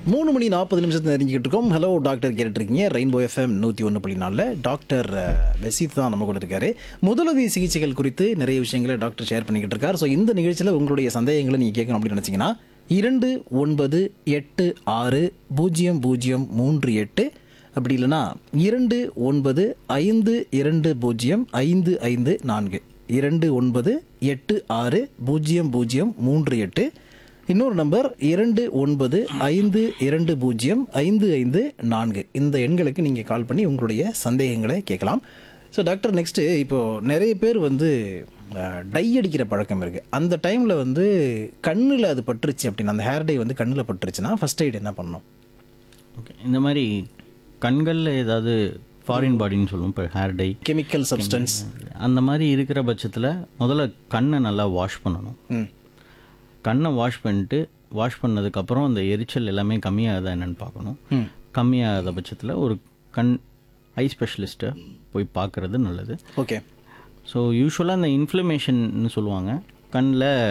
மூணு மணி நாற்பது நிமிஷத்தை நெருங்கிக்கிட்டு இருக்கோம் ஹலோ டாக்டர் கேட்டுருக்கீங்க ரெயின்போ எஃப்எம் நூற்றி ஒன்று புள்ளி நாலில் டாக்டர் அஹ், பெசீத் தான் நம்ம கூட இருக்காரு முதலுதவி சிகிச்சைகள் குறித்து நிறைய விஷயங்களை டாக்டர் ஷேர் பண்ணிக்கிட்டு இருக்கார் ஸோ இந்த நிகழ்ச்சியில் உங்களுடைய சந்தேகங்களை நீங்கள் கேட்கணும் அப்படின்னு நினச்சிங்கன்னா இரண்டு ஒன்பது எட்டு ஆறு பூஜ்ஜியம் பூஜ்ஜியம் மூன்று எட்டு அப்படி இல்லைன்னா இரண்டு ஒன்பது ஐந்து இரண்டு பூஜ்ஜியம் ஐந்து ஐந்து நான்கு இரண்டு ஒன்பது எட்டு ஆறு பூஜ்ஜியம் பூஜ்ஜியம் மூன்று எட்டு இன்னொரு நம்பர் இரண்டு ஒன்பது ஐந்து இரண்டு பூஜ்ஜியம் ஐந்து ஐந்து நான்கு இந்த எண்களுக்கு நீங்கள் கால் பண்ணி உங்களுடைய சந்தேகங்களை கேட்கலாம் ஸோ டாக்டர் நெக்ஸ்ட்டு இப்போது நிறைய பேர் வந்து டை அடிக்கிற பழக்கம் இருக்குது அந்த டைமில் வந்து கண்ணில் அது பட்டுருச்சு அப்படின்னா அந்த ஹேர் டை வந்து கண்ணில் பட்டுருச்சுன்னா ஃபர்ஸ்ட் எய்ட் என்ன பண்ணணும் ஓகே இந்த மாதிரி கண்களில் ஏதாவது ஃபாரின் பாடின்னு சொல்லுவோம் இப்போ ஹேர் டை கெமிக்கல் சப்ஸ்டன்ஸ் அந்த மாதிரி இருக்கிற பட்சத்தில் முதல்ல கண்ணை நல்லா வாஷ் பண்ணணும் ம் கண்ணை வாஷ் பண்ணிட்டு வாஷ் பண்ணதுக்கப்புறம் அந்த எரிச்சல் எல்லாமே கம்மியாகுதா என்னன்னு பார்க்கணும் ம் கம்மியாகாத பட்சத்தில் ஒரு கண் ஐ ஸ்பெஷலிஸ்ட்டை போய் பார்க்குறது நல்லது ஓகே ஸோ யூஸ்வலாக அந்த இன்ஃப்ளமேஷன் சொல்லுவாங்க கண்ணில்